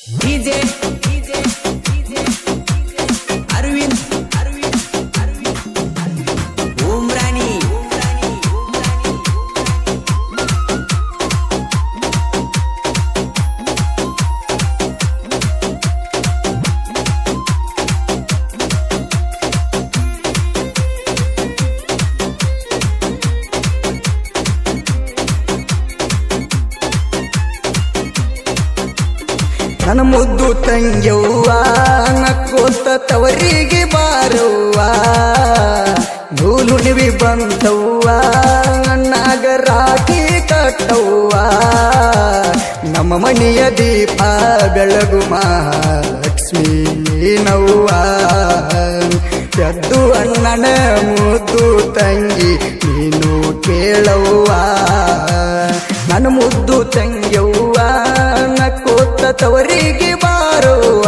DJ Aravind Aravind Aravind ಓಂ ರಾಣಿ ನನ್ನ ಮುದ್ದು ತಂಗ್ಯವ್ವ ನಕ್ಕೋತ ತವರಿಗೆ ಬಾರವ್ವ ನೂಲು ನಿವಿ ಬಂತವ್ವ ಅಣ್ಣಾಗ ರಾಖಿ ಕಟ್ಟವ್ವ ನಮ್ಮ ಮನೆಯ ದೀಪ ಬೆಳಗು ಮಹಾಲಕ್ಷ್ಮೀ ನವ್ವ ಎದ್ದು ಅಣ್ಣನ ಮುದ್ದು ತಂಗಿ ನೀನು ಕೇಳವ್ವ ನನ್ನ ಮುದ್ದು ತಂಗ್ಯವ್ವ ನಕ್ಕೋತ ತವರಿಗೆ ಬಾರುವ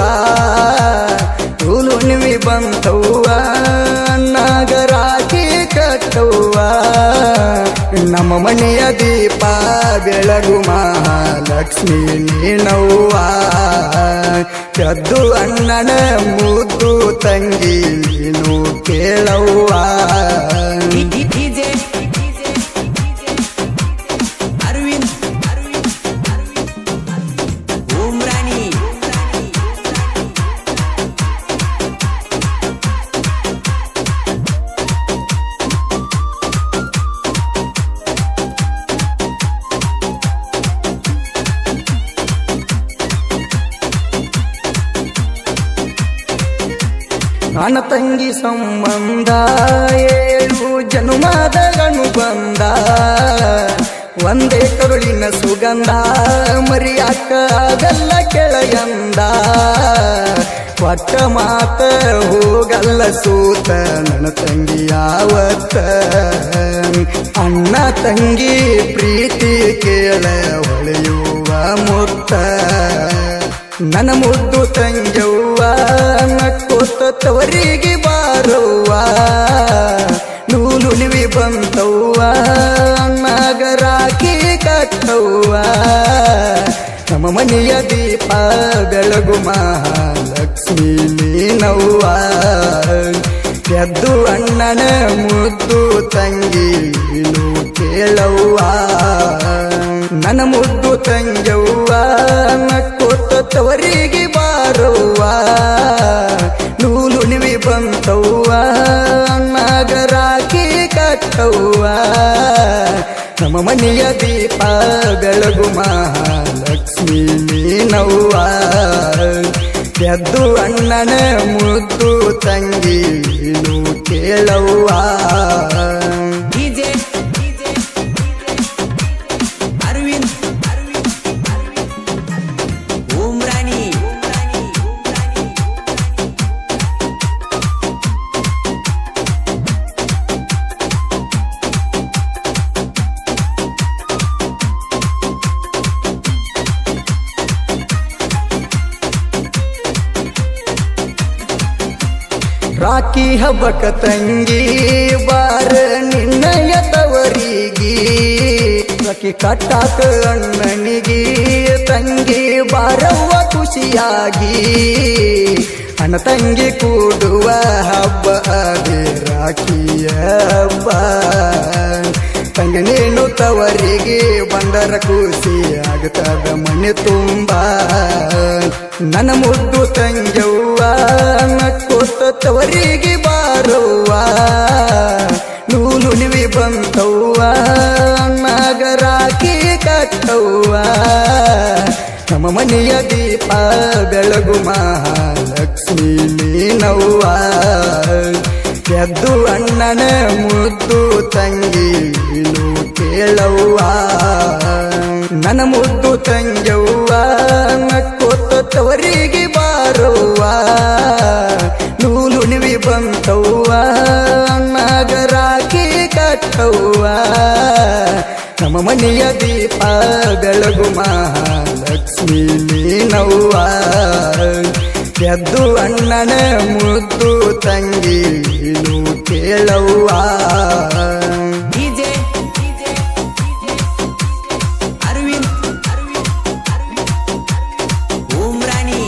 ನಿವಿ ಬಂತವ್ವ ನಾಗರಾಕಿ ಕಟ್ಟವ್ವ ನಮ್ಮ ಮನೆಯ ದೀಪ ಬೆಳಗು ಮಹಾಲಕ್ಷ್ಮಿ ನೀನವ್ವ ಎದ್ದು ಅಣ್ಣನ ಮುದ್ದು ತಂಗಿ ನೀನು ಕೇಳವ್ವ ಡಿಜೆ ಅರವಿಂದ್ ಅರವಿಂದ್ ಅರವಿಂದ್ ಓಂ ರಾಣಿ ನನ್ನ ತಂಗಿ ಸಂಬಂಧ ಏಳು ಜನುಮದ ಬಂದ ಒಂದೇ ಕರುಳಿನ ಸುಗಂಧ ಮರಿಯಾಕ ಆಗಲ್ಲ ಕೆಳಯಂದ ಒಟ್ಟ ಮಾತ ಹೋಗಲ್ಲ ಸೂತ ನನ್ನ ತಂಗಿ ಯಾವತ್ತ ಅಣ್ಣ ತಂಗಿ ಪ್ರೀತಿ ಕೇಳ ಹೊಳೆಯುವ ಮುತ್ತ ನನ್ನ ಮುದ್ದು ತಂಗವ್ವ ನಕ್ಕೋತ ತವರಿಗೆ ಬಾರವ್ವ ನೂಲು ನಿವಿ ಬಂತವ್ವ ನಾಗರಾಕಿ ಕಟ್ಟವ್ವ ನಮ್ಮ ಮನೆಯ ದೀಪ ಬೆಳಗು ಮಹಾಲಕ್ಷ್ಮೀ ನೀನವ್ವ ಎದ್ದು ಅಣ್ಣನ ಮುದ್ದು ತಂಗಿ ನೀನು ಕೇಳವ್ವ ನನ್ನ ಮುದ್ದು ತಂಗವ್ವ ನಕ್ಕೋತ ತವರಿಗೆ ಬಾರವ್ವ ನೂಲು ನಿವಿ ಬಂತವ್ವ ನಾಗರಾಕಿ ಕಟ್ಟವ್ವ ನಮ್ಮ ಮನೆಯ ದೀಪ ಬೆಳಗು ಮಹಾಲಕ್ಷ್ಮೀ ನೀನವ್ವ ಎದ್ದು ಅಣ್ಣನ ಮುದ್ದು ತಂಗಿ ನೀನು ಕೇಳವ್ವ ಡಿಜೆ ಅರವಿಂದ್ ಅರವಿಂದ್ ಅರವಿಂದ್ ಓಂ ರಾಣಿ ರಾಖಿ ಹಬ್ಬಕ ತಂಗಿ ಬಾರ ನಿನ್ನಯ ತವರಿಗೆ ರಾಖಿ ಕಟ್ಟಾಕ ಅಣ್ಣನಿಗೆ ತಂಗಿ ಬಾರವ್ವ ಖುಷಿಯಾಗಿ ಅಣ್ಣ ತಂಗಿ ಕೂಡುವ ಹಬ್ಬ ಅದೇ ರಾಖಿಯ ಹಬ್ಬ ತಂಗಿ ನೀನು ತವರಿಗೆ ಬಂದರ ಖುಷಿ ಆಗ್ತದ ಮನೆ ತುಂಬ ನನ್ನ ಮುದ್ದು ತಂಗವ್ವ ನಕ್ಕೋತ ತವರಿಗೆ ಬಾರವ್ವ ನೂಲು ನಿವಿ ಬಂತವ್ವ ನಾಗರಾಕಿ ಕಟ್ಟವ್ವ ನಮ್ಮ ಮನೆಯ ದೀಪ ಬೆಳಗು ಮಹಾಲಕ್ಷ್ಮೀ ನೀನವ್ವ ಎದ್ದು ಅಣ್ಣನ ಮುದ್ದು ತಂಗಿ ನೀನು ಕೇಳವ್ವ ನನ್ನ ಮುದ್ದು ತಂಗವ್ವ ನಕ್ಕೋತ ತವರಿಗೆ ಬಾರವ್ವ ನೂಲು ನಿವಿ ಬಂತವ್ವ ನಾಗರಾಕಿ ಕಟ್ಟವ್ವ ನಮ್ಮ ಮನೆಯ ದೀಪ ಬೆಳಗು ಮಹಾಲಕ್ಷ್ಮೀ ನೀನವ್ವ ಎದ್ದು ಅಣ್ಣನ ಮುದ್ದು ತಂಗಿ ನೀನು ಕೇಳವ್ವ ಡಿಜೆ ಅರವಿಂದ್ ಅರವಿಂದ್ ಅರವಿಂದ್ ಓಂ ರಾಣಿ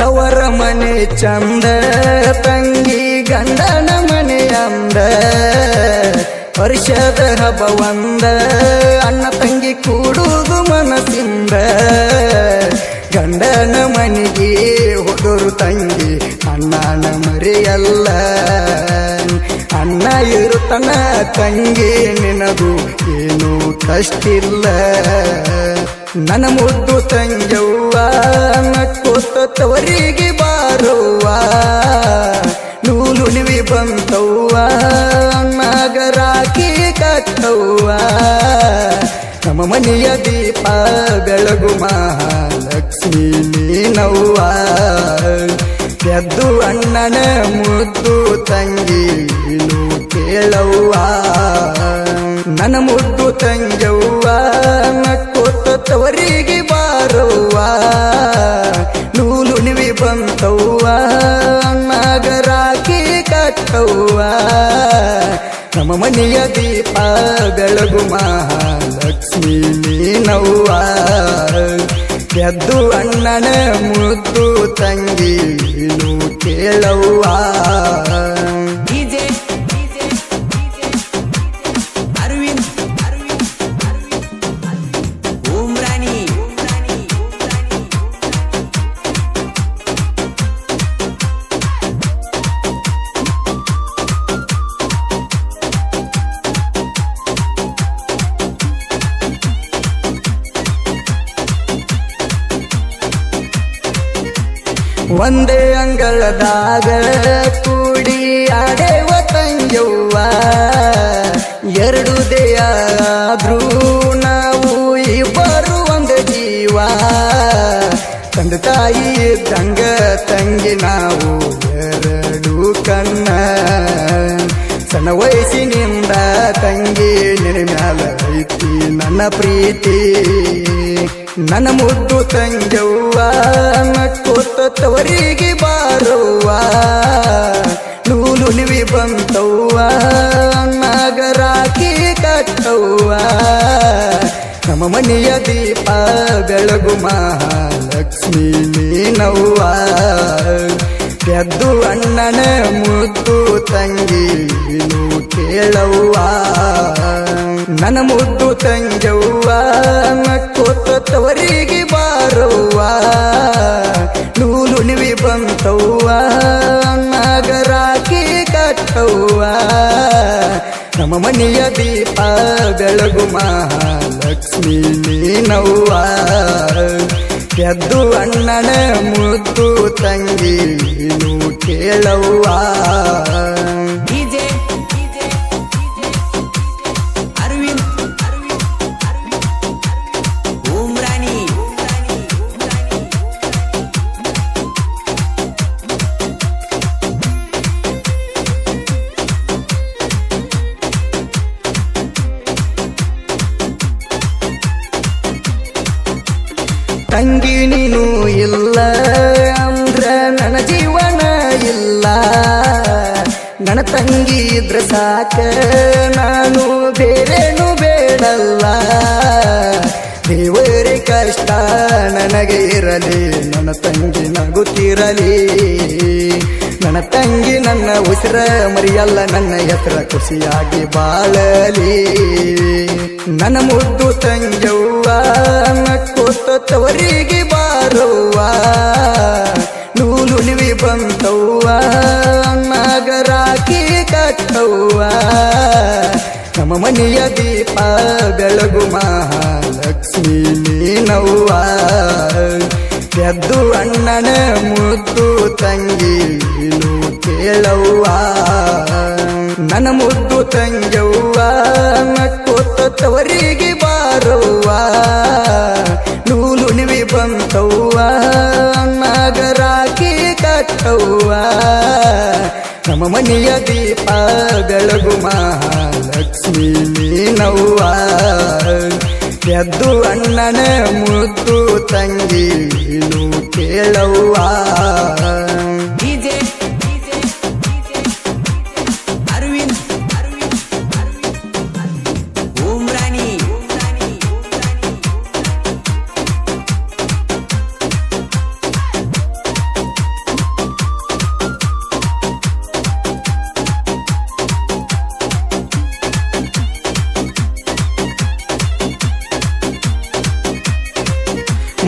ತವರ ಮನೆ ಚಂದ ತಂಗಿ ಗಂಡನ ಮನೆ ಅಂದ ವರ್ಷದ ಹಬ್ಬ ಒಂದ ಅಣ್ಣ ತಂಗಿ ಕೂಡುವುದು ಮನಸ್ಸಿಂದ ಗಂಡನ ಮನೆಗೆ ಹುಡುರು ತಂಗಿ ಅಣ್ಣನ ಮರೆಯಲ್ಲ ಅಣ್ಣ ಇರುತ್ತನ ತಂಗಿ ನಿನಗೂ ಏನು ಕಷ್ಟಿಲ್ಲ ನನ್ನ ಮುದ್ದು ತಂಗವ್ವ ನಕ್ಕೋತ ತವರಿಗೆ ಬಾರವ್ವ ನೂಲುಣಿವಿ ಬಂತವ್ವ ನಾಗರಾಕಿ ಕಟ್ಟವ್ವ ನಮ್ಮ ಮನೆಯ ದೀಪ ಬೆಳಗು ಮಹಾಲಕ್ಷ್ಮಿ ನೀನವ್ವ ಎದ್ದು ಅಣ್ಣನ ಮುದ್ದು ತಂಗಿ ನೀನು ಕೇಳವ್ವ ನನ್ನ ಮುದ್ದು ತಂಗವ್ವ ನಕ್ಕೋತ ತವರಿಗೆ ಬಾರವ್ವ ನೂಲುಣಿವಿ ಬಂತವ್ವ ನಾಗರಾಕಿ ಕಟ್ಟವ್ವ ನಮ್ಮ ಮನೆಯ ದೀಪ ಬೆಳಗು ಮಹಾಲಕ್ಷ್ಮಿ ನೀನವ್ವ ಎದ್ದು ಅಣ್ಣನ ಮುದ್ದು ತಂಗಿ ನೀನು ಕೇಳವ್ವ DJ ಅರವಿಂದ್ ಉಮ್ರಾನಿ ಒಂದೇ ಅಂಗಳದಾಗ ಕೂಡಿ ಆಡೇವ ತಂಗವ್ವ ಎರಡು ದೇಯಾದ್ರೂ ನಾವು ಇಬ್ಬರು ಒಂದು ಜೀವ ತಂದೆ ತಾಯಿ ತಂಗ ತಂಗಿ ನಾವು ಎರಡು ಕಣ್ಣ ಸಣ್ಣ ವಯಸ್ಸಿನಿಂದ ತಂಗಿ ನಿನ್ನ ಮ್ಯಾಲ ಐತಿ ನನ್ನ ಪ್ರೀತಿ ನನ್ನ ಮುದ್ದು ತಂಗವ್ವ ನಕ್ಕೋತ ತವರಿಗೆ ಬಾರವ್ವ ನೂಲು ನಿವಿ ಬಂತವ್ವ ನಾಗರಾಕಿ ಕಟ್ಟವ್ವ ನಮ್ಮ ಮನೆಯ ದೀಪ ಬೆಳಗು ಮಹಾಲಕ್ಷ್ಮಿ ನೀನವ್ವ ಎದ್ದು ಅಣ್ಣನ ಮುದ್ದು ತಂಗಿ ನೀನು ಕೇಳವ್ವ ನನ್ನ ಮುದ್ದು ತಂಗವ್ವ ನಕ್ಕೋತ ತವರಿಗೆ ಬಾರವ್ವ ನೂಲು ನಿವಿ ಬಂತವ್ವ ನಾಗರಾಕಿ ಕಟ್ಟವ್ವ ನಮ್ಮ ಮನೆಯ ದೀಪ ಬೆಳಗು ಮಹಾಲಕ್ಷ್ಮಿ ನೀನವ್ವ ಎದ್ದು ಅಣ್ಣನ ಮುದ್ದು ತಂಗಿ ನೀನು ಕೇಳವ್ವ DJ ಅರವಿಂದ್ ಉಮ್ರಾನಿ ತಂಗಿ ನೀನು ಇಲ್ಲ ಅಂದ್ರ ನನ್ನ ಜೀವನ ಇಲ್ಲ ನನ್ನ ತಂಗಿ ಇದ್ರ ಸಾಕ ನಾನು ಬೇರೇನು ಬೇಡಲ್ಲ ದೇವರೇ ಕಷ್ಟ ನನಗೆ ಇರಲಿ ನನ್ನ ತಂಗಿ ನಗುತ್ತಿರಲಿ ನನ್ನ ತಂಗಿ ನನ್ನ ಉಸಿರ ಮರಿಯಲ್ಲ ನನ್ನ ಹೆಸರ ಖುಷಿಯಾಗಿ ಬಾಳಲಿ ನನ್ನ ಮುದ್ದು ತಂಗವ್ವ ನಕ್ಕೋತ ತವರಿಗೆ ಬಾರವ್ವ ನೂಲು ನಿವಿ ಬಂತವ್ವ ನಾಗರಾಕಿ ಕಟ್ಟವ್ವ ನಮ್ಮ ಮನೆಯ ದೀಪ ಬೆಳಗು ಮಹಾಲಕ್ಷ್ಮಿ ನೀನವ್ವ ಎದ್ದು ಅಣ್ಣನ ಮುದ್ದು ತಂಗಿ ನೀನು ಕೇಳವ್ವ ನನ್ನ ಮುದ್ದು ತಂಗವ್ವ ನಕ್ಕೋತ ತವರಿಗೆ ಬಾರವ್ವ ನೂಲು ನಿವಿ ಬಂತವ್ವ ನಾಗರಾಕಿ ಕಟ್ಟವ್ವ ನಮ್ಮ ಮನೆಯ ದೀಪ ಬೆಳಗು ಮಹಾಲಕ್ಷ್ಮಿ ನೀನವ್ವ ಎದ್ದು ಅಣ್ಣನ ಮುದ್ದು ತಂಗಿ ನೀನು ಕೇಳವ್ವ DJ ಅರವಿಂದ್ ಉಮ್ರಾನಿ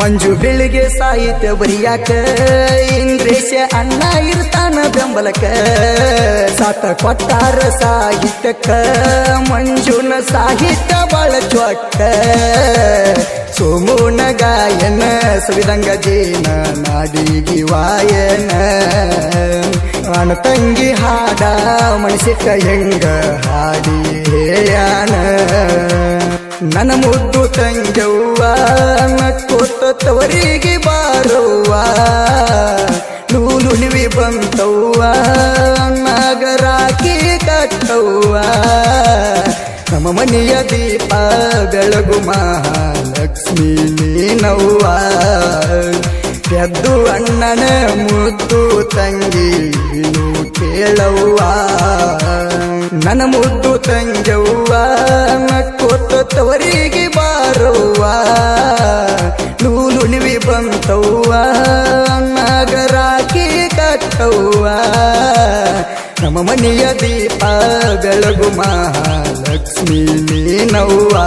ಮಂಜು ಬೆಳಿಗ್ಗೆ ಸಾಹಿತ್ಯ ಬರಿಯಾಕ ಇಂಗ್ರೇಶ ಅಣ್ಣ ಇರ್ತಾನ ಬೆಂಬಲಕ ಸಾತ ಕೊಟ್ಟಾರ ಸಾಹಿತ್ಯಕ್ಕ ಮಂಜುನ ಸಾಹಿತ್ಯ ಬಾಳ ಚೊಕ್ಕ ಸೋಮುನ ಗಾಯನ ಸವಿದಂಗ ಜೇನ ನಾಡಿಗಿ ವಾಯನ ಅಣ ತಂಗಿ ಹಾಡ ಮಣಿಸಿಟ್ಟ ಹೆಂಗ ಹಾಡಿ ಹೇಯಾನ ನನ್ನ ಮುದ್ದು ತಂಗವ್ವ ನಕ್ಕೋತ ತವರಿಗೆ ಬಾರವ್ವ ನೂಲುಲಿವಿ ಬಂತವ್ವ ನಾಗರಾಕಿ ಕಟ್ಟವ್ವ ನಮ್ಮ ಮನೆಯ ದೀಪ ಬೆಳಗು ಮಹಾಲಕ್ಷ್ಮೀ ನೀನವ್ವ ಎದ್ದು ಅಣ್ಣನ ಮುದ್ದು ತಂಗಿ ನೀನು ಕೇಳವ್ವ ನನ್ನ ಮುದ್ದು ತಂಗವ್ವ ನಕ್ಕೋತ ತವರಿಗೆ ಬಾರವ್ವ ನೂಲುಣಿವಿ ಬಂತವ್ವ ನಾಗರಾಕಿ ಕಟ್ಟವ್ವ ನಮ್ಮ ಮನೆಯ ದೀಪ ಬೆಳಗು ಮಹಾಲಕ್ಷ್ಮೀ ನೀನವ್ವ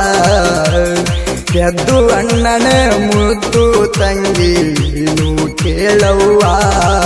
ಎದ್ದು ಅಣ್ಣನ ಮುದ್ದು ತಂಗಿ ನೀನು ಕೇಳವ್ವ